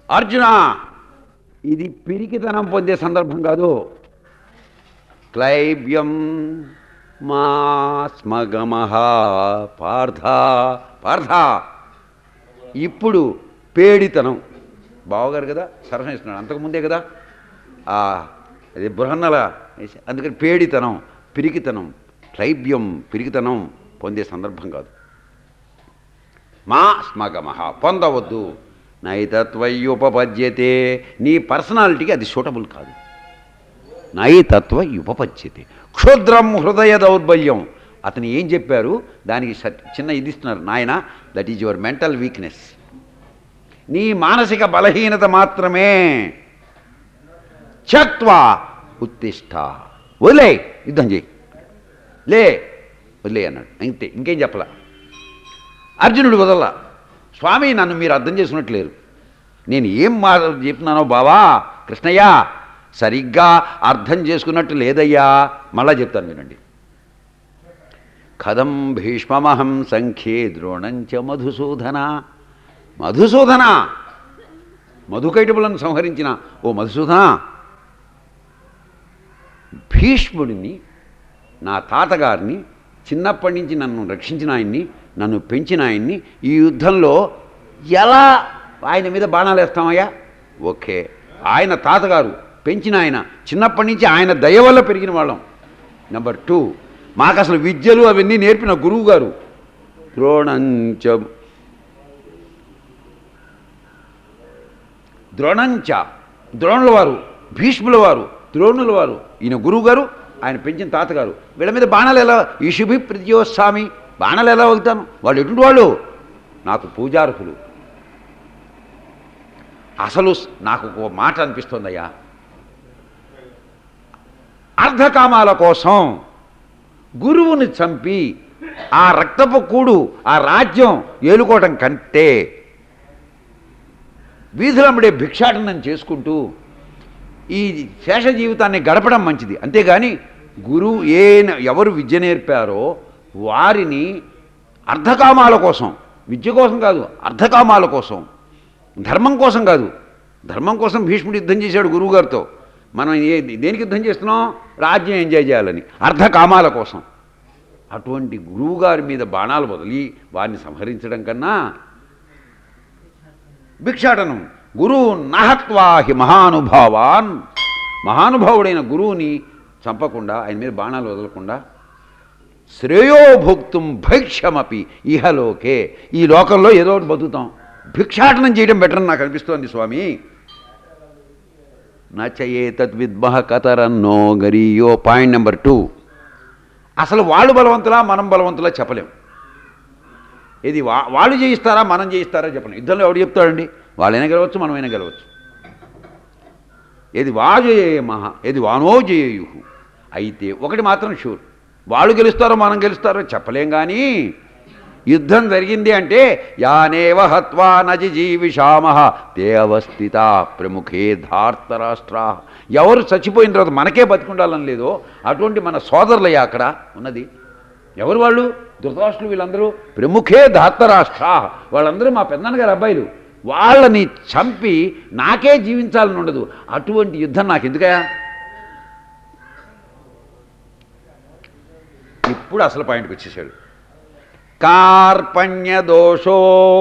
అర్జున ఇది పిరికితనం పొందే సందర్భం కాదు క్లైబ్యం మా స్మగమహ పార్థ పార్థ ఇప్పుడు పేడితనం బావగారు కదా సరసం ఇస్తున్నాడు అంతకుముందే కదా ఆ, అది బృహన్నల అందుకని పేడితనం పిరికితనం క్లైబ్యం పిరికితనం పొందే సందర్భం కాదు మా స్మగమహ పొందవద్దు నైతత్వయుపపద్యతే నీ పర్సనాలిటీకి అది సూటబుల్ కాదు నైతత్వ ఉపపద్యతే క్షుద్రం హృదయ దౌర్బల్యం అతను ఏం చెప్పారు దానికి సట్- చిన్న ఇది ఇస్తున్నారు నాయన that is your mental weakness నీ మానసిక బలహీనత మాత్రమే చత్వ ఉత్తిష్ట వదిలే యుద్ధం చేయి లే వదిలే అన్నాడు అంతే ఇంకేం చెప్పలా అర్జునుడు వదల్లా స్వామి నన్ను మీరు అర్థం చేసుకున్నట్లేరు నేను ఏం మా చెప్తున్నానో బావా కృష్ణయ్య సరిగ్గా అర్థం చేసుకున్నట్టు లేదయ్యా మళ్ళా చెప్తాను వినండి కథం భీష్మమహం సంఖ్యే ద్రోణంచ మధుసూదన మధుసూదన మధుకైటములను సంహరించిన ఓ మధుసూదన భీష్ముడిని నా తాతగారిని చిన్నప్పటి నుంచి నన్ను రక్షించిన ఆయన్ని నన్ను పెంచిన ఆయన్ని ఈ యుద్ధంలో ఎలా ఆయన మీద బాణాలు వేస్తామయ్యా ఓకే ఆయన తాతగారు పెంచిన ఆయన చిన్నప్పటి నుంచి ఆయన దయ వల్ల పెరిగిన వాళ్ళం నెంబర్ టూ మాకు అసలు విద్యలు అవన్నీ నేర్పిన గురువు గారు ద్రోణంచ ద్రోణంచ ద్రోణుల వారు భీష్ముల వారు ద్రోణుల వారు ఈయన గురువు గారు ఆయన పెంచిన తాతగారు వీళ్ళ మీద బాణాలు ఎలా ఈశుభి ప్రతియోస్వామి బాణాలు ఎలా వదులుతాను వాళ్ళు ఎటువంటి వాళ్ళు నాకు పూజార్హులు అసలు స్- నాకు ఒక మాట అనిపిస్తుందయ్యా అర్ధకామాల కోసం గురువుని చంపి ఆ రక్తపు కూడు ఆ రాజ్యం ఏలుకోవటం కంటే వీధులమ్మడే భిక్షాటనం చేసుకుంటూ ఈ శేష జీవితాన్ని గడపడం మంచిది అంతేగాని గురువు ఏ ఎవరు విద్య నేర్పారో వారిని అర్ధకామాల కోసం విద్య కోసం కాదు అర్ధకామాల కోసం ధర్మం కోసం కాదు ధర్మం కోసం భీష్ముడు యుద్ధం చేశాడు గురువుగారితో మనం ఏ దేనికి యుద్ధం చేస్తున్నాం రాజ్యం ఎంజాయ్ చేయాలని అర్ధకామాల కోసం అటువంటి గురువుగారి మీద బాణాలు వదిలి వారిని సంహరించడం కన్నా భిక్షాటనం గురువు నహత్వాహి మహానుభావాన్ మహానుభావుడైన గురువుని చంపకుండా ఆయన మీద బాణాలు వదలకుండా శ్రేయోభుక్తుం భైక్ష్యమపి ఇహలోకే ఈ లోకంలో ఏదో ఒకటి బతుకుతాం భిక్షాటనం చేయడం బెటర్ అని నాకు అనిపిస్తోంది స్వామి నచయే తద్విద్మహ కతరన్నో గరియో పాయింట్ నెంబర్ టూ అసలు వాళ్ళు బలవంతులా మనం బలవంతులా చెప్పలేం ఇది వా వాళ్ళు చేయిస్తారా మనం చేయిస్తారా చెప్పండి యుద్ధంలో ఎవడు చెప్తాడండి వాళ్ళైనా గెలవచ్చు మనమైనా గెలవచ్చు ఏది వాజయే మహా ఏది వానో జేయు అయితే ఒకటి మాత్రం షూర్ వాళ్ళు గెలుస్తారో మనం గెలుస్తారో చెప్పలేం కానీ యుద్ధం జరిగింది అంటే యానేవ హత్వా నజి జీవిషామహ తే అవస్థిత ప్రముఖే ధార్తరాష్ట్రా ఎవరు చచ్చిపోయిన తర్వాత మనకే బతికుండాలని లేదో అటువంటి మన సోదరులయ్యా అక్కడ ఉన్నది ఎవరు వాళ్ళు ధృతరాష్ట్రులు వీళ్ళందరూ ప్రముఖే ధార్తరాష్ట్ర వాళ్ళందరూ మా పెద్దన్నగారు అబ్బాయిలు వాళ్ళని చంపి నాకే జీవించాలని ఉండదు అటువంటి యుద్ధం నాకు ఎందుకయా ఇప్పుడు అసలు పాయింట్కి వచ్చేసాడు కార్పణ్య దోషో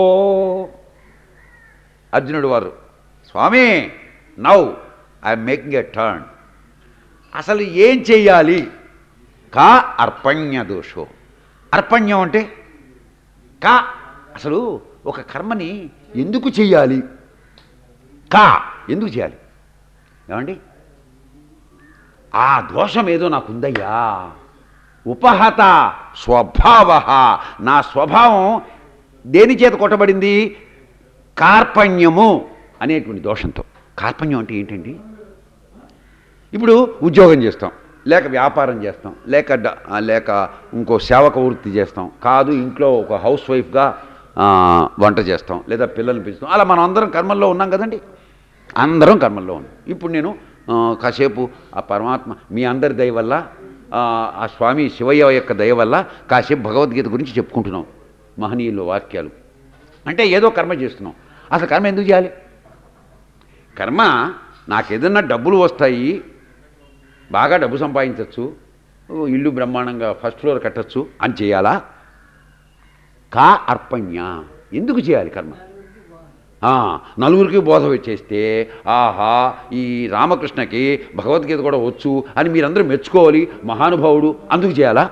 అర్జునుడు వారు స్వామి now I'm making a turn అసలు ఏం చెయ్యాలి కా అర్పణ్య దోషో అర్పణ్యం అంటే కా అసలు ఒక కర్మని ఎందుకు చెయ్యాలి కా ఎందుకు చేయాలి ఏమండి ఆ దోషం ఏదో నాకుందయ్యా ఉపహత స్వభావ నా స్వభావం దేని చేత కొట్టబడింది కార్పణ్యము అనేటువంటి దోషంతో కార్పణ్యం అంటే ఏంటండి ఇప్పుడు ఉద్యోగం చేస్తాం లేక వ్యాపారం చేస్తాం లేక డ- ఆ, లేక ఇంకో సేవక వృత్తి చేస్తాం కాదు ఇంట్లో ఒక హౌస్ వైఫ్గా ఆ, వంట చేస్తాం లేదా పిల్లల్ని పెంచుతాం అలా మనం అందరం కర్మల్లో ఉన్నాం కదండి అందరం కర్మల్లో ఉన్నాం ఇప్పుడు నేను ఆ, కాసేపు ఆ పరమాత్మ మీ అందరి దయ వల్ల ఆ, ఆ స్వామి శివయ్య యొక్క దయ వల్ల కాసేపు భగవద్గీత గురించి చెప్పుకుంటున్నాం మహనీయులు వాక్యాలు అంటే ఏదో కర్మ చేస్తున్నాం అసలు కర్మ ఎందుకు చేయాలి కర్మ నాకేదన్నా డబ్బులు వస్తాయి బాగా డబ్బు సంపాదించవచ్చు ఓ ఇల్లు బ్రహ్మాండంగా ఫస్ట్ ఫ్లోర్ కట్టచ్చు అని చేయాలా కా అర్పణ్య ఎందుకు చేయాలి కర్మ ఆ, నలుగురికి బోధ చేస్తే ఆహా ఈ రామకృష్ణకి భగవద్గీత కూడా వచ్చు అని మీరందరూ మెచ్చుకోవాలి మహానుభావుడు అందుకు చేయాలా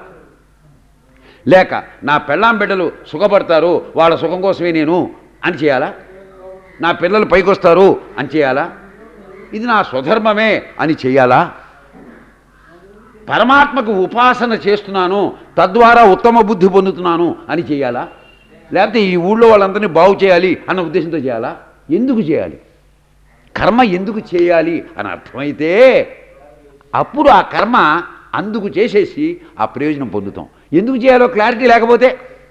లేక నా పెళ్ళాం బిడ్డలు సుఖపడతారు వాళ్ళ సుఖం కోసమే నేను అని చేయాలా నా పిల్లలు పైకొస్తారు అని చేయాలా ఇది నా స్వధర్మమే అని చేయాలా పరమాత్మకు ఉపాసన చేస్తున్నాను తద్వారా ఉత్తమ బుద్ధి పొందుతున్నాను అని చేయాలా లేకపోతే ఈ ఊళ్ళో వాళ్ళందరినీ బాగు చేయాలి అన్న ఉద్దేశంతో చేయాలా ఎందుకు చేయాలి కర్మ ఎందుకు చేయాలి అని అర్థమైతే అప్పుడు ఆ కర్మ అందుకు చేసేసి ఆ ప్రయోజనం పొందుతాం ఎందుకు చేయాలో క్లారిటీ లేకపోతే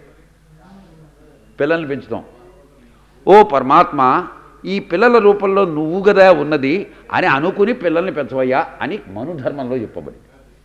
పిల్లల్ని పెంచుతాం ఓ పరమాత్మ ఈ పిల్లల రూపంలో నువ్వు కదా ఉన్నది అని అనుకుని పిల్లల్ని పెంచవయ్యా అని మనుధర్మంలో చెప్పబడింది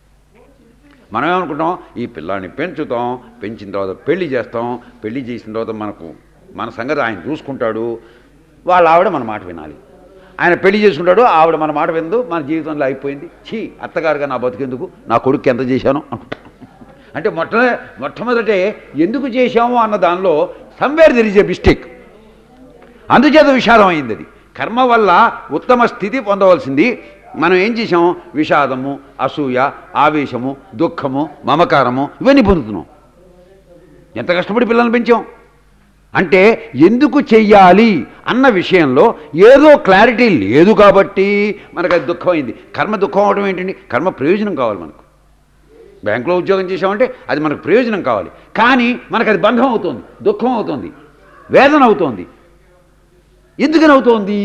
మనం ఏమనుకుంటాం ఈ పిల్లాన్ని పెంచుతాం పెంచిన తర్వాత పెళ్లి చేస్తాం పెళ్లి చేసిన తర్వాత మనకు మన సంగతి ఆయన చూసుకుంటాడు వాళ్ళ ఆవిడ మన మాట వినాలి ఆయన పెళ్లి చేసుకుంటాడు ఆవిడ మన మాట విందు మన జీవితంలో అయిపోయింది ఛీ అత్తగారుగా నా బతికెందుకు నా కొడుకు ఎంత చేశాను అనుకుంటాం అంటే మొట్ట మొట్టమొదటే ఎందుకు చేశాము అన్న దానిలో somewhere there is a mistake అందుచేత విషాదం అయింది అది కర్మ వల్ల ఉత్తమ స్థితి పొందవలసింది మనం ఏం చేసాం విషాదము అసూయ ఆవేశము దుఃఖము మమకారము ఇవన్నీ పొందుతున్నాం ఎంత కష్టపడి పిల్లల్ని పెంచాం అంటే ఎందుకు చెయ్యాలి అన్న విషయంలో ఏదో క్లారిటీ లేదు కాబట్టి మనకు అది దుఃఖం అయింది కర్మ దుఃఖం అవడం ఏంటండి కర్మ ప్రయోజనం కావాలి మనకు బ్యాంకులో ఉద్యోగం చేసామంటే అది మనకు ప్రయోజనం కావాలి కానీ మనకు అది బంధం అవుతుంది దుఃఖం అవుతుంది వేదన అవుతోంది ఎందుకని అవుతోంది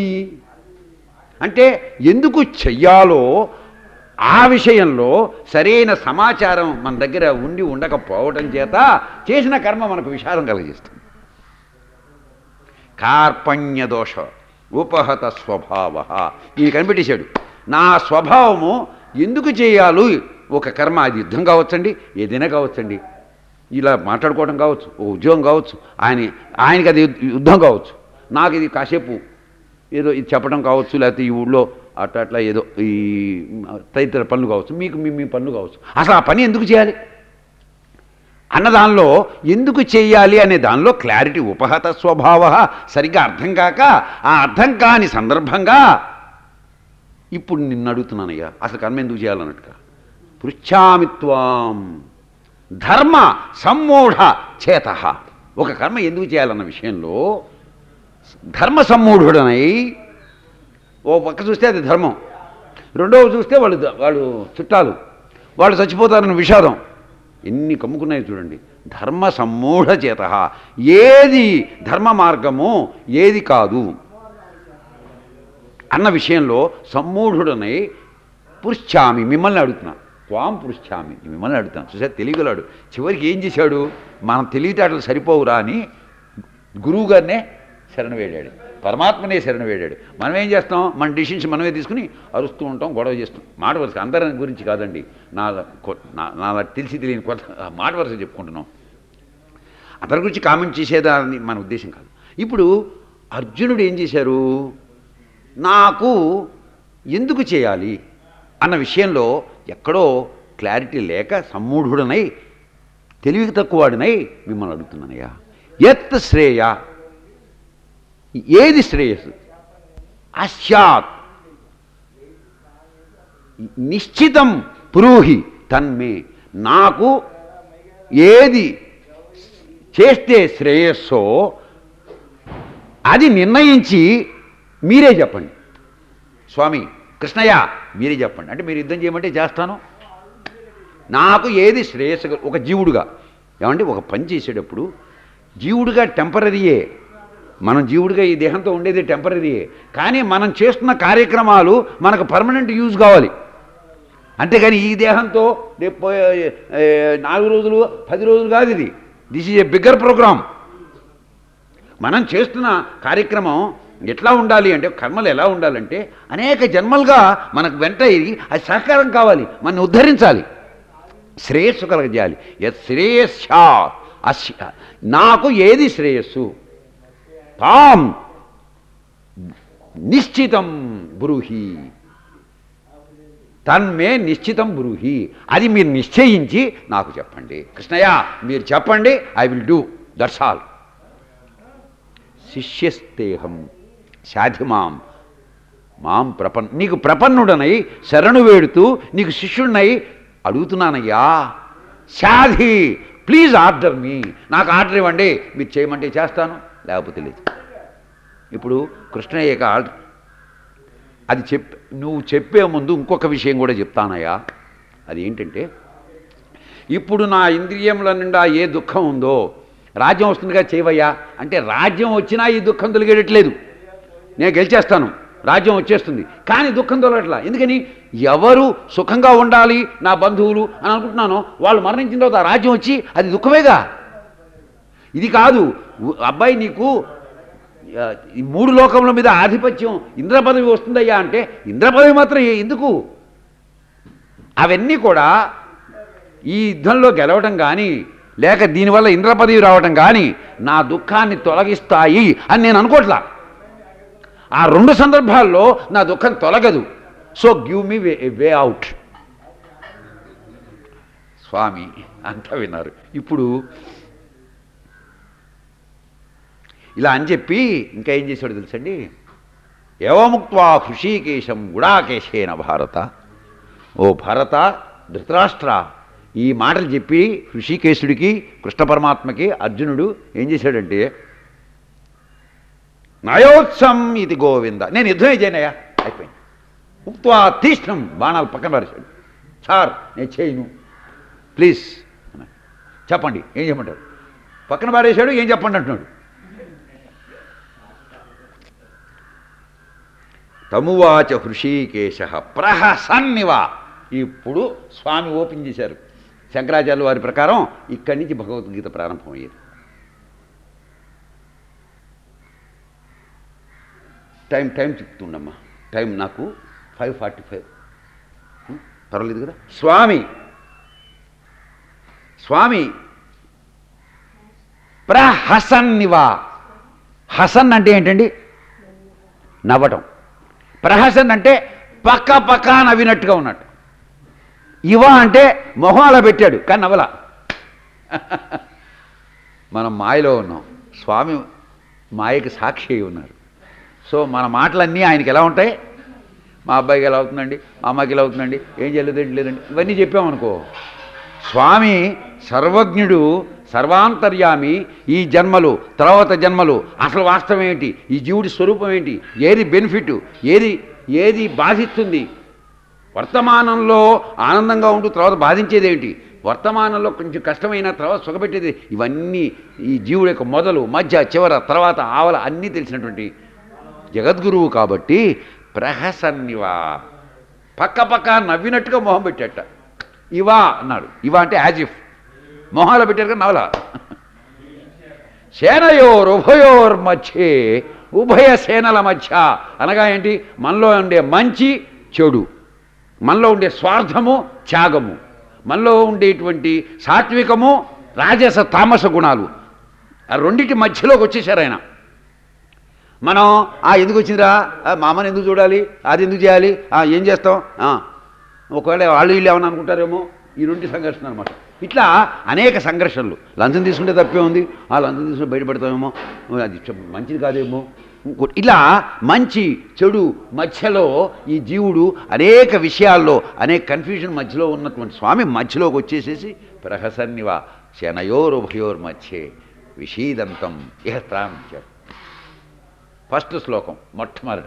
అంటే ఎందుకు చెయ్యాలో ఆ విషయంలో సరైన సమాచారం మన దగ్గర ఉండి ఉండకపోవటం చేత చేసిన కర్మ మనకు విషాదం కలిగిస్తుంది కార్పణ్య దోష ఉపహత స్వభావ ఇది కనిపెట్టేశాడు నా స్వభావము ఎందుకు చేయాలి ఒక కర్మ అది యుద్ధం కావచ్చండి ఏదైనా కావచ్చండి ఇలా మాట్లాడుకోవడం కావచ్చు ఓ ఉద్యోగం కావచ్చు ఆయన ఆయనకి అది యుద్ధం కావచ్చు నాకు ఇది కాసేపు ఏదో ఇది చెప్పడం కావచ్చు లేకపోతే ఈ ఊళ్ళో అట్లా అట్లా ఏదో ఈ తదితర పనులు కావచ్చు మీకు మీ మీ పనులు కావచ్చు అసలు ఆ పని ఎందుకు చేయాలి అన్న దానిలో ఎందుకు చేయాలి అనే దానిలో క్లారిటీ ఉపహత స్వభావ సరిగ్గా అర్థం కాక ఆ అర్థం కాని సందర్భంగా ఇప్పుడు నిన్ను అడుగుతున్నానయ్యా అసలు కర్మ ఎందుకు చేయాలన్నట్టుగా పృచ్ఛామిత్వాం ధర్మ సమ్మూఢ చేత ఒక కర్మ ఎందుకు చేయాలన్న విషయంలో ధర్మ సమ్మూఢుడనై ఓ పక్క చూస్తే అది ధర్మం రెండవ చూస్తే వాళ్ళు ద- వాళ్ళు చుట్టాలు వాళ్ళు చచ్చిపోతారన్న విషాదం ఎన్ని కమ్ముకున్నాయి చూడండి ధర్మ సమ్మూఢ చేత ఏది ధర్మ మార్గము ఏది కాదు అన్న విషయంలో సమ్మూఢుడనై పురుష్చామి మిమ్మల్ని అడుగుతున్నా త్వాం పురుష్చామి మిమ్మల్ని అడుగుతాను చూసారు తెలియగలాడు చివరికి ఏం చేశాడు మన తెలివితేటలు సరిపోవురా అని గురువుగారినే శరణ వేడాడు పరమాత్మనే శరణ వేడాడు మనం ఏం చేస్తాం మన డిసిషన్స్ మనమే తీసుకుని అరుస్తూ ఉంటాం గొడవ చేస్తాం మాట వరుస అందరి గురించి కాదండి నా కొ- నా- నా తెలిసి తెలియని కొత్త మాట వరుస చెప్పుకుంటున్నాం అందరి గురించి కామెంట్ చేసేదాన్ని మన ఉద్దేశం కాదు ఇప్పుడు అర్జునుడు ఏం చేశారు నాకు ఎందుకు చేయాలి అన్న విషయంలో ఎక్కడో క్లారిటీ లేక సమ్మూఢుడనై తెలివికి తక్కువవాడినై మిమ్మల్ని అడుగుతున్నానయ్యా ఎత్ శ్రేయ ఏది శ్రేయస్సు అస్యాత్ నిశ్చితం పురోహి తన్మే నాకు ఏది చేస్తే శ్రేయస్సో అది నిర్ణయించి మీరే చెప్పండి స్వామి కృష్ణయ్య మీరే చెప్పండి అంటే మీరు యుద్ధం చేయమంటే చేస్తాను నాకు ఏది శ్రేయస్సు ఒక జీవుడుగా ఏమంటే ఒక పని చేసేటప్పుడు జీవుడిగా టెంపరీయే మనం జీవుడిగా ఈ దేహంతో ఉండేది టెంపరీయే కానీ మనం చేస్తున్న కార్యక్రమాలు మనకు పర్మనెంట్ యూజ్ కావాలి అంతేగాని ఈ దేహంతో రేపు పోయే- ఏ, నాలుగు రోజులు పది రోజులు కాదు ఇది this is a bigger programme మనం చేస్తున్న కార్యక్రమం ఎట్లా ఉండాలి అంటే కర్మలు ఎలా ఉండాలంటే అనేక జన్మలుగా మనకు వెంట ఇది అది సహకారం కావాలి మన ఉద్ధరించాలి శ్రేయస్సు కలగజేయాలి యత్ శ్రేయస్యా అస్య నాకు ఏది శ్రేయస్సు తాం నిశ్చితం బ్రూహి తన్మే నిశ్చితం బ్రూహి అది మీరు నిశ్చయించి నాకు చెప్పండి కృష్ణయ్య మీరు చెప్పండి I will do that's all శిష్యస్తేహం సాధిమాం మాం ప్రపన్ నీకు ప్రపన్నుడనై శరణు వేడుతూ నీకు శిష్యుడినై అడుగుతున్నానయ్యా శాధి ప్లీజ్ ఆర్డర్ మీ నాకు ఆర్డర్ ఇవ్వండి మీరు చేయమంటే చేస్తాను లేకపోతే లేదు ఇప్పుడు కృష్ణయ్యకి ఆర్డర్ అది చెప్ నువ్వు చెప్పే ముందు ఇంకొక విషయం కూడా చెప్తానయ్యా అది ఏంటంటే ఇప్పుడు నా ఇంద్రియముల నిండా ఏ దుఃఖం ఉందో రాజ్యం వస్తుందిగా చేయవయ్యా అంటే రాజ్యం వచ్చినా ఈ దుఃఖం తొలగేటట్లేదు నేను గెలిచేస్తాను రాజ్యం వచ్చేస్తుంది కానీ దుఃఖం తొలగట్లా ఎందుకని ఎవరు సుఖంగా ఉండాలి నా బంధువులు అని అనుకుంటున్నానో వాళ్ళు మరణించిన తర్వాత ఆ రాజ్యం వచ్చి అది దుఃఖమేగా ఇది కాదు ఉ- అబ్బాయి నీకు ఆ, ఈ మూడు లోకముల మీద ఆధిపత్యం ఇంద్ర పదవి వస్తుందయ్యా అంటే ఇంద్ర పదవి మాత్రం ఏ- ఎందుకు అవన్నీ కూడా ఈ యుద్ధంలో గెలవటం కానీ లేక దీనివల్ల ఇంద్ర పదవి రావటం కానీ నా దుఃఖాన్ని తొలగిస్తాయి అని నేను అనుకోవట్లా ఆ రెండు సందర్భాల్లో నా దుఃఖం తొలగదు so give me way way out స్వామి అంతా విన్నారు ఇప్పుడు ఇలా అని చెప్పి ఇంకా ఏం చేశాడు తెలుసండి ఏవముక్వా హృషీకేశం గుడాకేశేన భారత ఓ భారత ధృతరాష్ట్ర ఈ మాటలు చెప్పి హృషికేశుడికి కృష్ణ పరమాత్మకి అర్జునుడు ఏం చేశాడంటే నయోత్సం ఇది గోవింద నేను యుద్ధమే చేయనయ్యా అయిపోయింది ఉక్వా తీష్ణం బాణాలు పక్కన పారేశాడు సార్ నేను చేయను ప్లీజ్ అన్నాడు. చెప్పండి ఏం చెప్పమంటారు పక్కన పారేశాడు ఏం చెప్పండి అంటున్నాడు తమువాచ హృషీకేశ ప్రహసన్నివా ఇప్పుడు స్వామి ఓపెన్ చేశారు శంకరాచార్యుల వారి ప్రకారం ఇక్కడి నుంచి భగవద్గీత ప్రారంభమయ్యేది టైం టైం చెప్తుండమ్మా టైం నాకు ఫైవ్ ఫార్టీ ఫైవ్ పర్వాలేదు కదా స్వామి స్వామి ప్రహసన్నివా హసన్ అంటే ఏంటండి నవ్వటం ప్రహసన్ అంటే పక్క పక్క నవ్వినట్టుగా ఉన్నట్టు ఇవ అంటే మొహం అలా పెట్టాడు కానీ నవ్వలా మనం మాయలో ఉన్నాం స్వామి మాయకి సాక్షి అయి ఉన్నారు సో మన మాటలన్నీ ఆయనకి ఎలా ఉంటాయి మా అబ్బాయికి ఎలా అవుతుందండి మా అమ్మాయికి ఎలా అవుతుందండి ఏం చేయలేదండి లేదండి ఇవన్నీ చెప్పామనుకో స్వామి సర్వజ్ఞుడు సర్వాంతర్యామి ఈ జన్మలు తర్వాత జన్మలు అసలు వాస్తవం ఏంటి ఈ జీవుడి స్వరూపం ఏంటి ఏది బెనిఫిట్ ఏది ఏది బాధిస్తుంది వర్తమానంలో ఆనందంగా ఉంటూ తర్వాత బాధించేది ఏంటి వర్తమానంలో కొంచెం కష్టమైన తర్వాత సుఖపెట్టేది ఇవన్నీ ఈ జీవుడి యొక్క మొదలు మధ్య చివర తర్వాత ఆవల అన్నీ తెలిసినటువంటి జగద్గురువు కాబట్టి ప్రహసన్నివా పక్క పక్క నవ్వినట్టుగా మొహం పెట్టేట ఇవా అన్నాడు ఇవా అంటే యాజ్ ఇఫ్ మొహాలు పెట్టారు కదా నవల సేనయోర్ ఉభయోర్ మధ్యే ఉభయ సేనల మధ్య అనగా ఏంటి మనలో ఉండే మంచి చెడు మనలో ఉండే స్వార్థము త్యాగము మనలో ఉండేటువంటి సాత్వికము రాజస తామస గుణాలు ఆ రెండింటి మధ్యలోకి వచ్చేసారు ఆయన మనం ఆ ఎందుకు వచ్చిందిరా ఆ, మా అమ్మని ఎందుకు చూడాలి అది ఎందుకు చేయాలి ఆ, ఏం చేస్తాం ఆ, ఒకవేళ వాళ్ళు వీళ్ళు ఏమని అనుకుంటారేమో ఈ రెండు సంఘర్షణ అనమాట ఇట్లా అనేక సంఘర్షణలు లంచం తీసుకుంటే తప్పే ఉంది ఆ లంచం తీసుకుంటే బయటపడతామేమో అది చె- మంచిది కాదేమో ఇంకోటి ఇలా మంచి చెడు మధ్యలో ఈ జీవుడు అనేక విషయాల్లో అనేక కన్ఫ్యూజన్ మధ్యలో ఉన్నటువంటి స్వామి మధ్యలోకి వచ్చేసేసి ప్రహసన్నివా శనయోరుభయోర్ మధ్యే విషీదంతం ఇహ ప్రారంభించాడు ఫస్ట్ శ్లోకం మొట్టమొదట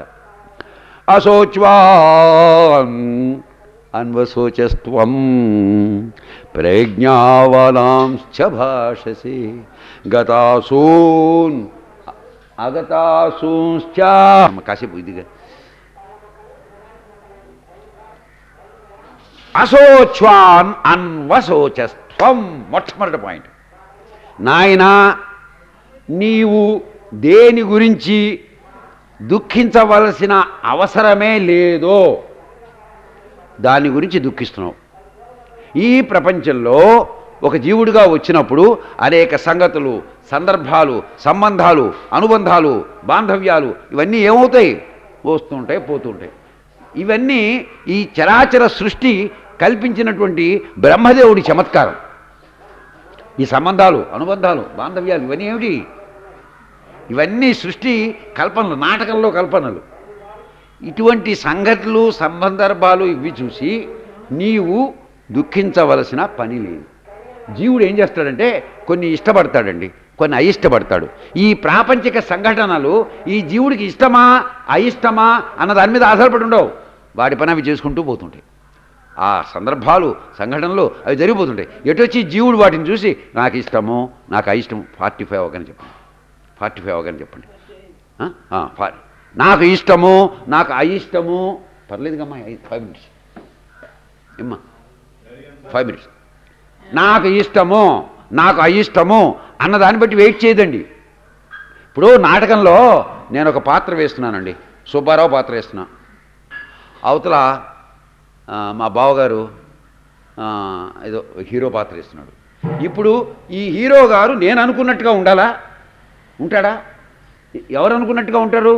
అశోచ్వాన్ అన్వశోచస్త్వం ప్రజ్ఞావలాంశ్చ భాషసి గతాసూన్ అగతాసూంశ్చ కాసేపు ఇదిగా అశోచ్వాన్ అన్వశోచస్త్వం మొట్టమొదటి పాయింట్ నాయనా నీవు దేని గురించి దుఃఖించవలసిన అవసరమే లేదో దాని గురించి దుఃఖిస్తున్నావు ఈ ప్రపంచంలో ఒక జీవుడిగా వచ్చినప్పుడు అనేక సంగతులు సందర్భాలు సంబంధాలు అనుబంధాలు బాంధవ్యాలు ఇవన్నీ ఏమవుతాయి వస్తుంటాయి పోతుంటాయి ఇవన్నీ ఈ చరాచర సృష్టి కల్పించినటువంటి బ్రహ్మదేవుడి చమత్కారం ఈ సంబంధాలు అనుబంధాలు బాంధవ్యాలు ఇవన్నీ ఏమిటి ఇవన్నీ సృష్టి కల్పనలు నాటకంలో కల్పనలు ఇటువంటి సంఘటనలు సందర్భాలు ఇవి చూసి నీవు దుఃఖించవలసిన పని లేదు జీవుడు ఏం చేస్తాడంటే కొన్ని ఇష్టపడతాడండి కొన్ని అయిష్టపడతాడు ఈ ప్రాపంచిక సంఘటనలు ఈ జీవుడికి ఇష్టమా అయిష్టమా అన్న దాని మీద ఆధారపడి ఉండవు వాడి పని అవి చేసుకుంటూ పోతుంటాయి ఆ సందర్భాలు సంఘటనలు అవి జరిగిపోతుంటాయి ఎటొచ్చి జీవుడు వాటిని చూసి నాకు ఇష్టము నాకు అయిష్టము ఫార్టీ ఫైవ్ అవగానే చెప్పండి ఫార్టీ ఫైవ్ అవగానే చెప్పండి ఆ? ఆ, ఫా- నాకు ఇష్టము నాకు అయిష్టము పర్లేదు కమ్మా ఫైవ్ మినిట్స్ ఏమ్మా ఫైవ్ మినిట్స్ నాకు ఇష్టము నాకు అయిష్టము అన్న దాన్ని బట్టి వెయిట్ చేయదండి ఇప్పుడు నాటకంలో నేను ఒక పాత్ర వేస్తున్నానండి సుబ్బారావు పాత్ర వేస్తున్నా అవతల ఆ, మా బావగారు ఆ, ఏదో హీరో పాత్ర వేస్తున్నాడు ఇప్పుడు ఈ హీరో గారు నేను అనుకున్నట్టుగా ఉండాలా ఉంటాడా ఎవరు అనుకున్నట్టుగా ఉంటారు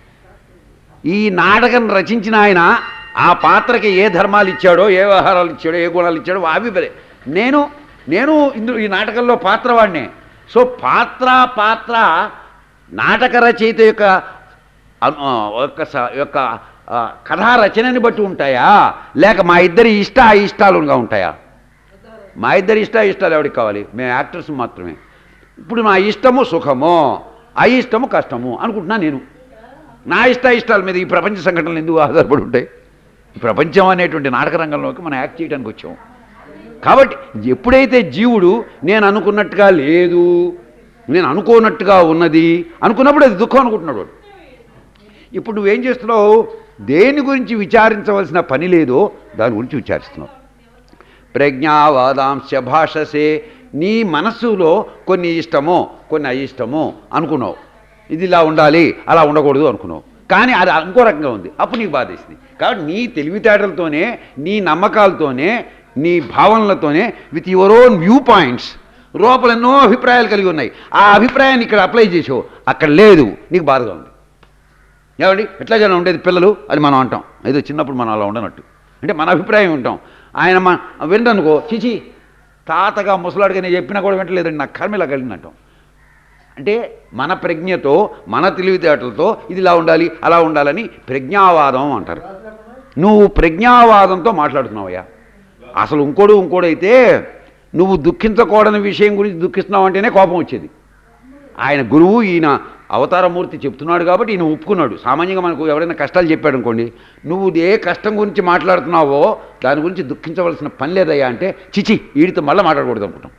ఈ నాటకం రచించిన ఆయన ఆ పాత్రకి ఏ ధర్మాలు ఇచ్చాడో ఏ వ్యవహారాలు ఇచ్చాడో ఏ గుణాలు ఇచ్చాడో అవి బరే నేను నేను ఇందులో ఈ నాటకంలో పాత్రవాడినే సో పాత్ర పాత్ర నాటక రచయిత యొక్క అను- ఆ, యొక్క స- యొక్క ఆ, కథా రచనని బట్టి ఉంటాయా లేక మా ఇద్దరి ఇష్ట ఇష్టాలుగా ఉంటాయా మా ఇద్దరి ఇష్ట ఇష్టాలు ఎవరికి కావాలి మేము యాక్టర్స్ మాత్రమే ఇప్పుడు నా ఇష్టము సుఖము అయిష్టము కష్టము అనుకుంటున్నా నేను నా ఇష్ట ఇష్టాల మీద ఈ ప్రపంచ సంఘటనలు ఎందుకు ఆధారపడి ఉంటాయి ఈ ప్రపంచం అనేటువంటి నాటక రంగంలోకి మనం యాక్ట్ చేయడానికి వచ్చాం కాబట్టి ఎప్పుడైతే జీవుడు నేను అనుకున్నట్టుగా లేదు నేను అనుకోనట్టుగా ఉన్నది అనుకున్నప్పుడు అది దుఃఖం అనుకుంటున్నాడు వాడు. ఇప్పుడు నువ్వేం చేస్తున్నావు దేని గురించి విచారించవలసిన పని లేదో దాని గురించి విచారిస్తున్నావు ప్రజ్ఞావాదాంశ భాషసే నీ మనస్సులో కొన్ని ఇష్టమో కొన్ని అయిష్టమో అనుకున్నావు ఇది ఇలా ఉండాలి అలా ఉండకూడదు అనుకున్నావు కానీ అది ఇంకో రకంగా ఉంది అప్పుడు నీకు బాధేసింది కాబట్టి నీ తెలివితేటలతోనే నీ నమ్మకాలతోనే నీ భావనలతోనే with your own viewpoints లోపల ఎన్నో అభిప్రాయాలు కలిగి ఉన్నాయి ఆ అభిప్రాయాన్ని ఇక్కడ అప్లై చేసావు అక్కడ లేదు నీకు బాధగా ఉంది ఏమండి ఎట్లాగైనా ఉండేది పిల్లలు అని మనం అంటాం ఏదో చిన్నప్పుడు మనం అలా ఉండనట్టు అంటే మన అభిప్రాయం ఉంటాం ఆయన మన వింటనుకో చిచి తాతగా ముసలాడిగా నేను చెప్పినా కూడా వింటలేదండి నాకు కర్మ ఇలా కలిగింది అంటాం అంటే మన ప్రజ్ఞతో మన తెలివితేటలతో ఇది ఇలా ఉండాలి అలా ఉండాలని ప్రజ్ఞావాదం అంటారు నువ్వు ప్రజ్ఞావాదంతో మాట్లాడుతున్నావయ్యా అసలు ఇంకోడు ఇంకోడైతే నువ్వు దుఃఖించకూడని విషయం గురించి దుఃఖిస్తున్నావు అంటేనే కోపం వచ్చేది ఆయన గురువు ఈయన అవతారమూర్తి చెప్తున్నాడు కాబట్టి ఈయన ఒప్పుకున్నాడు సామాన్యంగా మనకు ఎవరైనా కష్టాలు చెప్పాడు అనుకోండి నువ్వు ఏ కష్టం గురించి మాట్లాడుతున్నావో దాని గురించి దుఃఖించవలసిన పని లేదయ్యా అంటే చిచి వీడితో మళ్ళీ మాట్లాడకూడదు అనుకుంటాం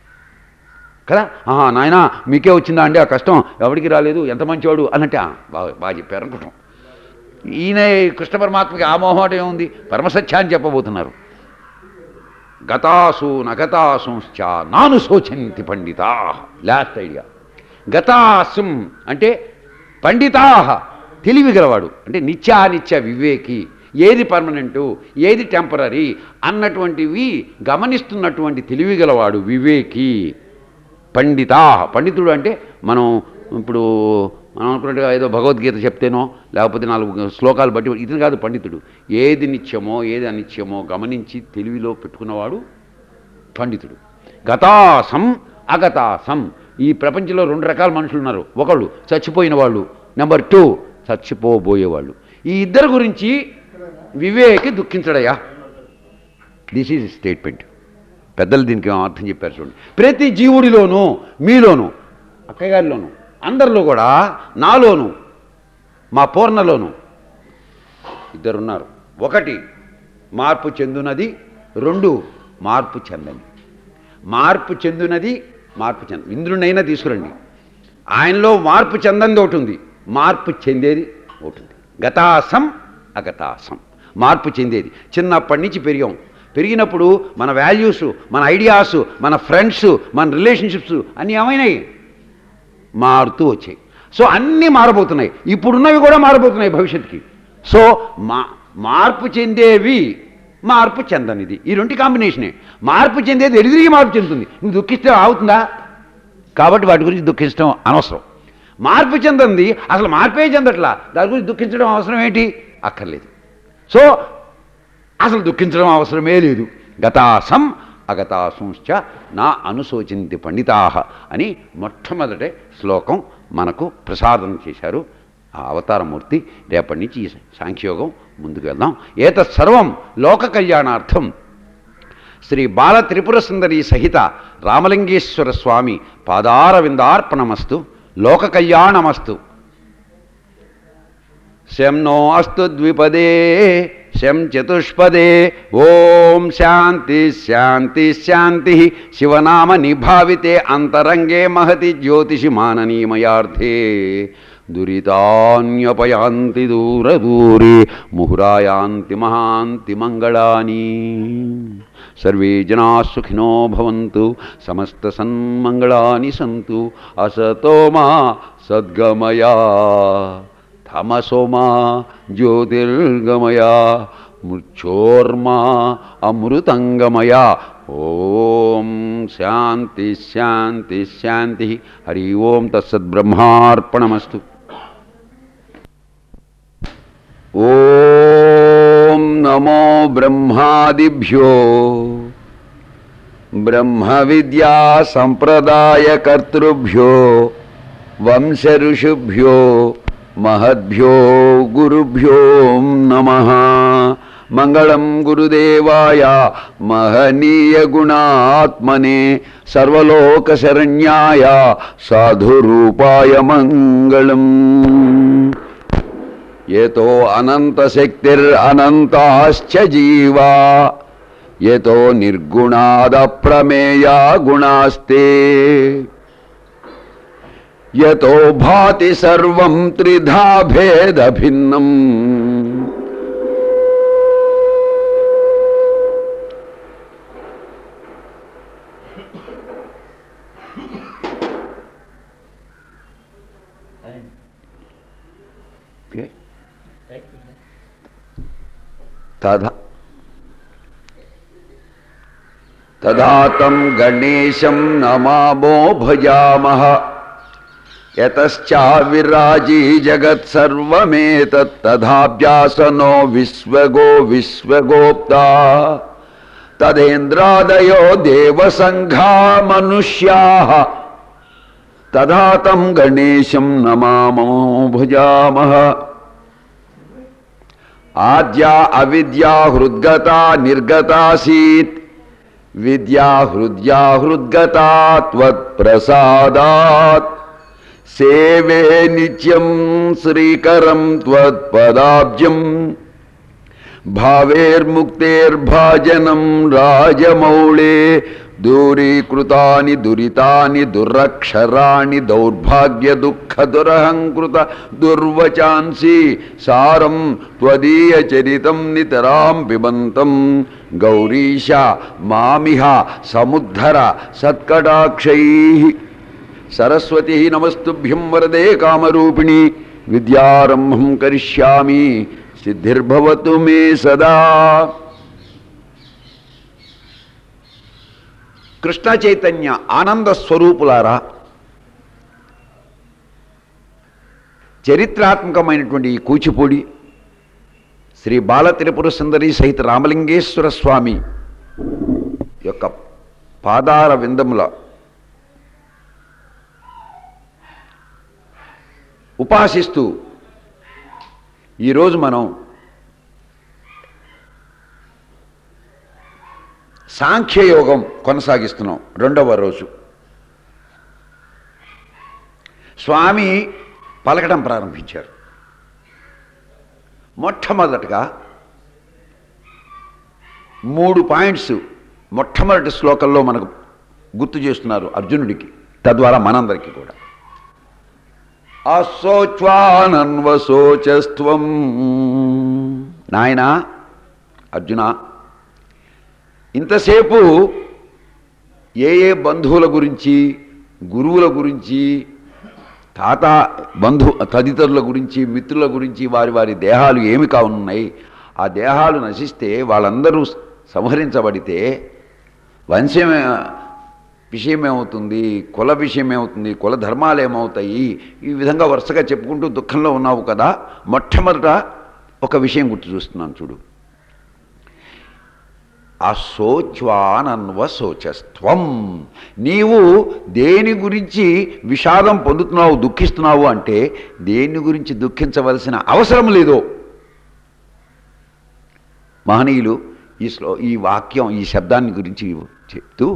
కదా ఆహా నాయనా మీకే వచ్చిందా అండి ఆ కష్టం ఎవరికి రాలేదు ఎంత మంచివాడు అన్నట్టే "ఆ, బాగా బాగా చెప్పారు అనుకుంటాం ఈయన కృష్ణ పరమాత్మకి ఆ మోహటం ఏముంది పరమసత్యాన్ని చెప్పబోతున్నారు గతాసు నగతాసుంశ్చ నాను శోచంతి పండితా లాస్ట్ ఐడియా గతాసుం అంటే పండితా తెలివి గలవాడు అంటే నిత్యానిత్య వివేకి ఏది పర్మనెంటు ఏది టెంపరీ అన్నటువంటివి గమనిస్తున్నటువంటి తెలివి గలవాడు వివేకి పండితా పండితుడు అంటే మనం ఇప్పుడు మనం అనుకున్నట్టుగా ఏదో భగవద్గీత చెప్తేనో లేకపోతే నాలుగు శ్లోకాలు బట్టి ఇది కాదు పండితుడు ఏది నిత్యమో ఏది అనిత్యమో గమనించి తెలివిలో పెట్టుకున్నవాడు పండితుడు గతాసం అగతాసం ఈ ప్రపంచంలో రెండు రకాల మనుషులు ఉన్నారు ఒకళ్ళు చచ్చిపోయిన వాళ్ళు నెంబర్ టూ చచ్చిపోబోయేవాళ్ళు ఈ ఇద్దరు గురించి వివేకి దుఃఖించడయ్యా దిస్ ఈజ్ స్టేట్మెంట్ పెద్దలు దీనికి ఏమో అర్థం చెప్పారు చూడండి ప్రతి జీవుడిలోనూ మీలోనూ అక్కయ్య గారిలోనూ అందరిలో కూడా నాలోను మా పూర్ణలోను ఇద్దరున్నారు ఒకటి మార్పు చెందునది రెండు మార్పు చెందని మార్పు చెందునది మార్పు చెంద ఇంద్రునైనా తీసుకురండి ఆయనలో మార్పు చెందంది ఒకటి ఉంది మార్పు చెందేది ఒకటి ఉంది గతాసం అగతాసం మార్పు చెందేది చిన్నప్పటి నుంచి పెరిగాం పెరిగినప్పుడు మన వాల్యూస్ మన ఐడియాస్ మన ఫ్రెండ్స్ మన రిలేషన్షిప్స్ అన్నీ ఏమైనాయి మారుతూ వచ్చాయి సో అన్నీ మారబోతున్నాయి ఇప్పుడున్నవి కూడా మారబోతున్నాయి భవిష్యత్తుకి సో మా మార్పు చెందేవి మార్పు చెందనిది ఈ రెండు కాంబినేషనే మార్పు చెందేది ఎడిదిరిగి మార్పు చెందుతుంది నువ్వు దుఃఖిస్తే అవుతుందా కాబట్టి వాటి గురించి దుఃఖించడం అనవసరం మార్పు చెందంది అసలు మార్పే చెందట్లా దాని గురించి దుఃఖించడం అవసరం ఏంటి అక్కర్లేదు సో అసలు దుఃఖించడం అవసరమే లేదు గతాసం అగతాసంశ్చ నా అనుశోచింతి పండితాహ అని మొట్టమొదటి శ్లోకం మనకు ప్రసాదం చేశారు ఆ అవతారమూర్తి రేపటి నుంచి ఈ సాంఖ్యయోగం ముందుకు వెళ్దాం ఏతత్ సర్వం లోక కళ్యాణార్థం శ్రీ బాల త్రిపుర సుందరి సహిత రామలింగేశ్వర స్వామి పాదారవిందార్పణమస్తు లోక కళ్యాణమస్తు శం నో అస్తు ద్విపదే శం చతుష్పదే ఓం శాంతి శాంతి శాంతి శివనామ నిభావితే అంతరంగే మహతి జ్యోతిషి మాననీమయార్థే దురితాన్యపయాంతి దూరదూరే ముహురాయాంతి మహాంతి మంగళాని సర్వే జనా సుఖినో భవంతు సమస్త సన్మంగళాని సంతు అసతో మా సద్గమయా తమసోమా జ్యోతిర్గమయా మృక్షోర్మా అమృతంగమయా ఓం శాంతి శాంతి శాంతి హరి ఓం తత్సద్బ్రహ్మార్పణమస్తు ఓం నమో బ్రహ్మాదిభ్యో బ్రహ్మ విద్యా సంప్రదాయకర్తృభ్యో వంశ ఋషిభ్యో మహద్భ్యో గురుభ్యో నమ మంగళం గురుదేవాయ మహనీయ గుణాత్మనే సర్వలోకశరణ్యాయ సాధురూపాయ మంగళం యతో అనంతశక్తిరనంతాశ్చ జీవా యతో నిర్గుణాదప్రమేయా గుణాస్తే యతో భాతి సర్వం త్రిధా భేద భిన్నం తథా తదా తం గణేశం నమామో భజామః యతశ్చావిరాజీ జగత్సర్వమేతత్తథాభ్యాసనో విశ్వగో విశ్వగోప్తా తదేంద్రాదయో దేవసంఘా మనుష్యాः తదా తం గణేశం నమామో భుజామః ఆద్యా అవిద్యా హృద్గతా నిర్గతాసీత్ విద్యా హృద్యా హృద్గతా త్వత్ప్రసాదాత్ సేవే నిత్యం శ్రీకరం త్వత్పదాబ్జం భావేర్ముక్తేర్భాజనం రాజమౌళే దూరీకృతాని దురితాని దురక్షరాణి దౌర్భాగ్య దుఃఖ దురహంకృత దుర్వచాంసి సారం త్వదీయ చరితం నితరాం పిబంతం గౌరీశ మామిహ సముద్ధర సత్కటాక్షై సరస్వతి నమస్తుభ్యం వరదే కామరూపిణి విద్యారంభం కరిష్యామి సిద్ధిర్భవతు మే సదా కృష్ణ చైతన్య ఆనంద స్వరూపులారా చరిత్రాత్మకమైనటువంటి ఈ కూచిపూడి శ్రీ బాల త్రిపుర సుందరి సహిత రామలింగేశ్వర స్వామి యొక్క పాదార విందముల ఉపాసిస్తూ ఈరోజు మనం సాంఖ్యయోగం కొనసాగిస్తున్నాం రెండవ రోజు స్వామి పలకడం ప్రారంభించారు మొట్టమొదటగా మూడు పాయింట్స్ మొట్టమొదటి శ్లోకంలో మనకు గుర్తు చేస్తున్నారు అర్జునుడికి తద్వారా మనందరికీ కూడా అశోచ్వానన్వశోచస్త్వం నాయన అర్జున ఇంతసేపు ఏ ఏ బంధువుల గురించి గురువుల గురించి తాత బంధు తదితరుల గురించి మిత్రుల గురించి వారి వారి దేహాలు ఏమి కానున్నాయి ఆ దేహాలు నశిస్తే వాళ్ళందరూ సంహరించబడితే వంశం విషయం ఏమవుతుంది కుల విషయం ఏమవుతుంది కుల ధర్మాలు ఏమవుతాయి ఈ విధంగా వరుసగా చెప్పుకుంటూ దుఃఖంలో ఉన్నావు కదా మొట్టమొదట ఒక విషయం గుర్తు చూస్తున్నాను చూడు అశోచ్వానన్వ శోచస్త్వం నీవు దేని గురించి విషాదం పొందుతున్నావు దుఃఖిస్తున్నావు అంటే దేని గురించి దుఃఖించవలసిన అవసరం లేదో మహనీయులు ఈ శ్లో ఈ వాక్యం ఈ శబ్దాన్ని గురించి చెప్తూ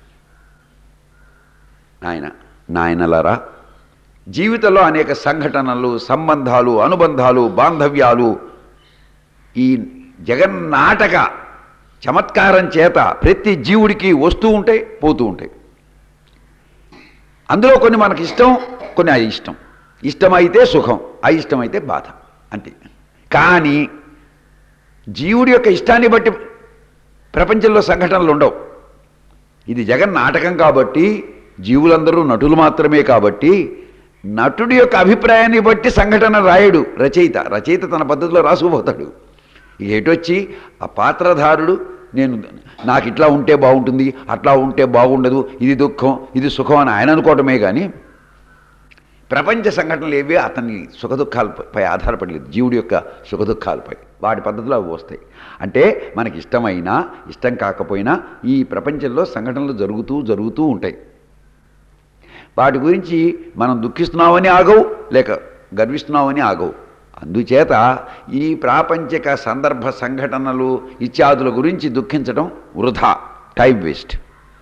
నాయన నాయనలరా జీవితంలో అనేక సంఘటనలు సంబంధాలు అనుబంధాలు బాంధవ్యాలు ఈ జగన్నాటక చమత్కారం చేత ప్రతి జీవుడికి వస్తూ ఉంటాయి పోతూ ఉంటాయి అందులో కొన్ని మనకి ఇష్టం కొన్ని అయిష్టం ఇష్టమైతే సుఖం అయిష్టమైతే బాధ అంతే కానీ జీవుడి యొక్క ఇష్టాన్ని బట్టి ప్రపంచంలో సంఘటనలు ఉండవు ఇది జగన్ నాటకం కాబట్టి జీవులందరూ నటులు మాత్రమే కాబట్టి నటుడి యొక్క అభిప్రాయాన్ని బట్టి సంఘటన రాయడు రచయిత రచయిత తన పద్ధతిలో రాసుకుపోతాడు ఏటొచ్చి ఆ పాత్రధారుడు నేను నాకు ఇట్లా ఉంటే బాగుంటుంది అట్లా ఉంటే బాగుండదు ఇది దుఃఖం ఇది సుఖం అని ఆయన అనుకోవటమే కానీ ప్రపంచ సంఘటనలు ఏవి అతని సుఖదుఖాలపై ఆధారపడలేదు జీవుడి యొక్క సుఖదుఖాలపై వాటి పద్ధతిలో అవి వస్తాయి అంటే మనకి ఇష్టమైనా ఇష్టం కాకపోయినా ఈ ప్రపంచంలో సంఘటనలు జరుగుతూ జరుగుతూ ఉంటాయి వాటి గురించి మనం దుఃఖిస్తున్నామని ఆగవు లేక గర్విస్తున్నామని ఆగవు అందుచేత ఈ ప్రాపంచిక సందర్భ సంఘటనలు ఇత్యాదుల గురించి దుఃఖించడం వృధా టైం వేస్ట్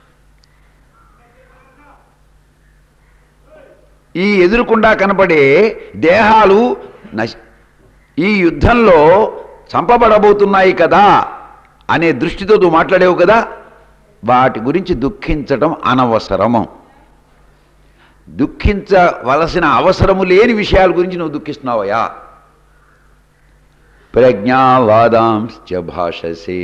ఈ ఎదురుకుండా కనపడే దేహాలు నశ ఈ యుద్ధంలో చంపబడబోతున్నాయి కదా అనే దృష్టితో నువ్వు మాట్లాడేవు కదా వాటి గురించి దుఃఖించడం అనవసరము దుఃఖించవలసిన అవసరము లేని విషయాల గురించి నువ్వు దుఃఖిస్తున్నావయ్యా ప్రజ్ఞావాదాంశ్చ భాషసే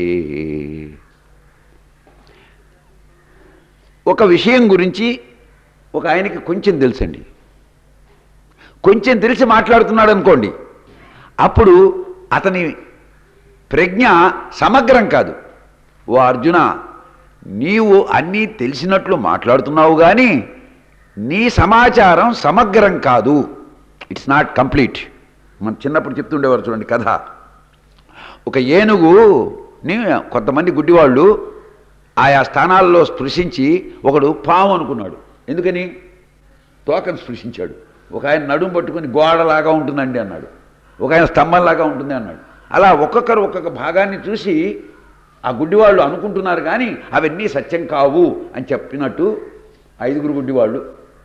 ఒక విషయం గురించి ఒక ఆయనకి కొంచెం తెలుసండి కొంచెం తెలిసి మాట్లాడుతున్నాడు అనుకోండి అప్పుడు అతని ప్రజ్ఞ సమగ్రం కాదు ఓ అర్జున నీవు అన్నీ తెలిసినట్లు మాట్లాడుతున్నావు కానీ నీ సమాచారం సమగ్రం కాదు ఇట్స్ నాట్ కంప్లీట్ మనం చిన్నప్పుడు చెప్తుండేవారు చూడండి కథ ఒక ఏనుగు ని కొంతమంది గుడ్డివాళ్ళు ఆయా స్థానాల్లో స్పృశించి ఒకడు పాము అనుకున్నాడు ఎందుకని తోకను స్పృశించాడు ఒక ఆయన నడుము పట్టుకుని గోడలాగా ఉంటుందండి అన్నాడు ఒక ఆయన స్తంభంలాగా ఉంటుంది అన్నాడు అలా ఒక్కొక్కరు ఒక్కొక్క భాగాన్ని చూసి ఆ గుడ్డివాళ్ళు అనుకుంటున్నారు కానీ అవన్నీ సత్యం కావు అని చెప్పినట్టు ఐదుగురు గుడ్డివాళ్ళు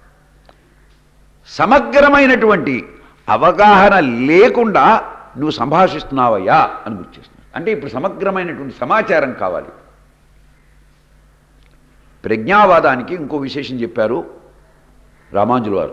సమగ్రమైనటువంటి అవగాహన లేకుండా నువ్వు సంభాషిస్తున్నావయ్యా అని గుర్తిస్తున్నావు అంటే ఇప్పుడు సమగ్రమైనటువంటి సమాచారం కావాలి ప్రజ్ఞావాదానికి ఇంకో విశేషం చెప్పారు రామాంజుల వారు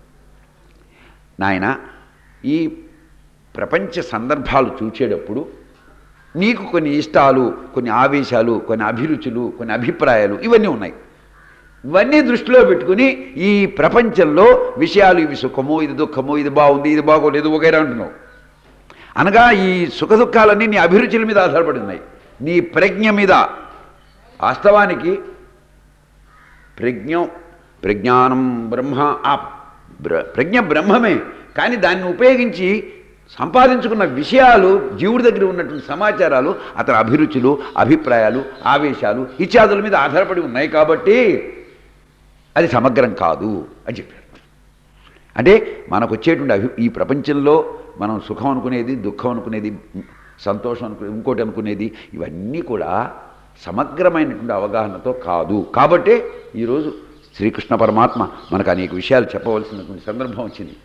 నాయన ఈ ప్రపంచ సందర్భాలు చూచేటప్పుడు నీకు కొన్ని ఇష్టాలు కొన్ని ఆవేశాలు కొన్ని అభిరుచులు కొన్ని అభిప్రాయాలు ఇవన్నీ ఉన్నాయి ఇవన్నీ దృష్టిలో పెట్టుకుని ఈ ప్రపంచంలో విషయాలు ఇవి సుఖము ఇది దుఃఖము ఇది బాగుంది ఇది బాగోలేదు వగైరా అంటున్నావు అనగా ఈ సుఖ దుఃఖాలన్నీ నీ అభిరుచుల మీద ఆధారపడి ఉన్నాయి నీ ప్రజ్ఞ మీద వాస్తవానికి ప్రజ్ఞ ప్రజ్ఞానం బ్రహ్మ ఆ బ్ర ప్రజ్ఞ బ్రహ్మమే కానీ దాన్ని ఉపయోగించి సంపాదించుకున్న విషయాలు జీవుడి దగ్గర ఉన్నటువంటి సమాచారాలు అతని అభిరుచులు అభిప్రాయాలు ఆవేశాలు ఇత్యాదుల మీద ఆధారపడి ఉన్నాయి కాబట్టి అది సమగ్రం కాదు అని చెప్పారు అంటే మనకు వచ్చేటువంటి అభి ఈ ప్రపంచంలో మనం సుఖం అనుకునేది దుఃఖం అనుకునేది సంతోషం అనుకునేది ఇంకోటి అనుకునేది ఇవన్నీ కూడా సమగ్రమైనటువంటి అవగాహనతో కాదు కాబట్టే ఈరోజు శ్రీకృష్ణ పరమాత్మ మనకు అనేక విషయాలు చెప్పవలసినటువంటి సందర్భం వచ్చింది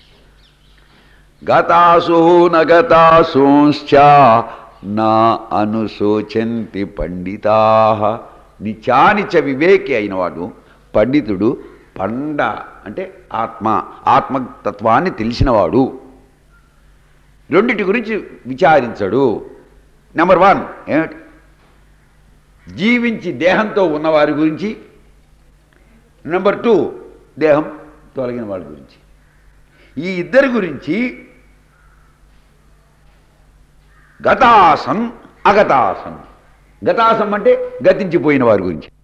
గతాసు నగతాసూశ్చ నా అనుశోచంతి పండితా నిత్యానిచ వివేకి అయినవాడు పండితుడు పండ అంటే ఆత్మ ఆత్మతత్వాన్ని తెలిసినవాడు రెండిటి గురించి విచారించడు నెంబర్ వన్ ఏమిటి జీవించి దేహంతో ఉన్నవారి గురించి నెంబర్ టూ దేహం తొలగిన వాళ్ళ గురించి ఈ ఇద్దరి గురించి గతాసం అగతాసం గతాసం అంటే గతించిపోయిన వారి గురించి